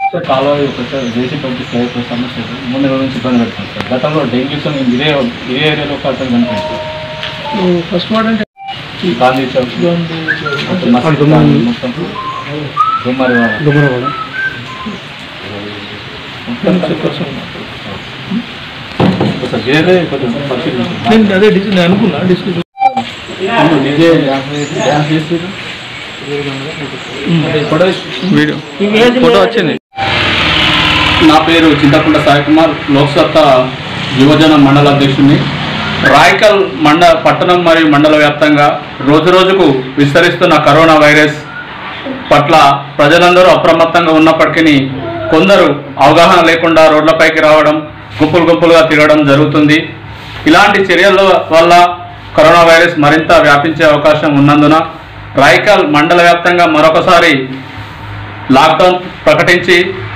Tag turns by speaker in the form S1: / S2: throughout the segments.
S1: Sir కాలువ ఒకసారి జేసీ పంపిస్తే ఒక సమస్య సార్ మూడు నెలల నుంచి ఇబ్బంది పెడుతుంది సార్ గతంలో డెంగ్యూతో మేము ఇదే ఇదే ఏరియాలో ఒక అతను కనిపించారు
S2: ఫస్ట్ వార్డ్ అంటే
S1: గాంధీ చౌక్ మొత్తం మసీద్ కాలనీ మొత్తం గుమ్మరి వాడ. మొత్తం ఒకసారి వేరే కొంచెం పరిశీలించండి.
S2: నేను అదే డిస్ నేను అనుకున్నా డిస్కస్
S1: అవును, డీజే డ్యాన్స్ చేసి- డ్యాన్స్ చేసిర్రు.
S2: వీడియో ఫోటో వచ్చింది
S3: నా పేరు చింతకుంట సాయి కుమార్ లోక్సత్తా యువజన మండల అధ్యక్షుడిని రాయకల్ మండ పట్టణం మరియు మండల వ్యాప్తంగా రోజు రోజుకు విస్తరిస్తున్న కరోనా వైరస్ పట్ల ప్రజలందరూ అప్రమత్తంగా ఉన్నప్పటికీ కొందరు అవగాహన లేకుండా రోడ్లపైకి రావడం గుంపులు గుంపులుగా తిరగడం జరుగుతుంది ఇలాంటి చర్యల వల్ల కరోనా వైరస్ మరింత వ్యాపించే అవకాశం ఉన్నందున రాయకల్ మండల వ్యాప్తంగా మరొకసారి లాక్డౌన్ ప్రకటించి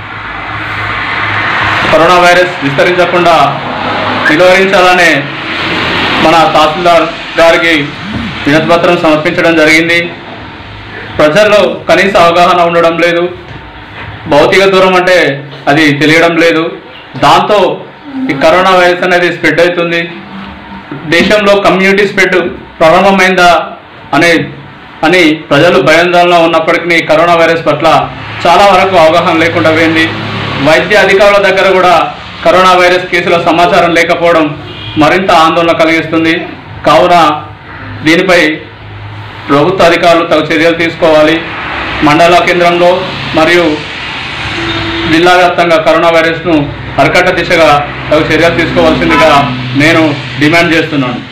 S3: కరోనా వైరస్ విస్తరించకుండా నిలువరించాలనే మన తహసీల్దార్ గారికి వినతిపత్రం సమర్పించడం జరిగింది ప్రజల్లో కనీస అవగాహన ఉండడం లేదు భౌతిక దూరం అంటే అది తెలియడం లేదు దాంతో ఈ కరోనా వైరస్ అనేది స్ప్రెడ్ అవుతుంది దేశంలో కమ్యూనిటీ స్ప్రెడ్ ప్రారంభమైందా అనే అని ప్రజలు భయాందోళనలో ఉన్నప్పటికీ కరోనా వైరస్ పట్ల చాలా వరకు అవగాహన లేకుండా పోయింది వైద్య అధికారుల దగ్గర కూడా కరోనా వైరస్ కేసుల సమాచారం లేకపోవడం మరింత ఆందోళన కలిగిస్తుంది కావున దీనిపై ప్రభుత్వ అధికారులు తగు చర్యలు తీసుకోవాలి మండల కేంద్రంలో మరియు జిల్లా వ్యాప్తంగా కరోనా వైరస్ను అరికట్ట దిశగా తగు చర్యలు తీసుకోవాల్సిందిగా నేను డిమాండ్ చేస్తున్నాను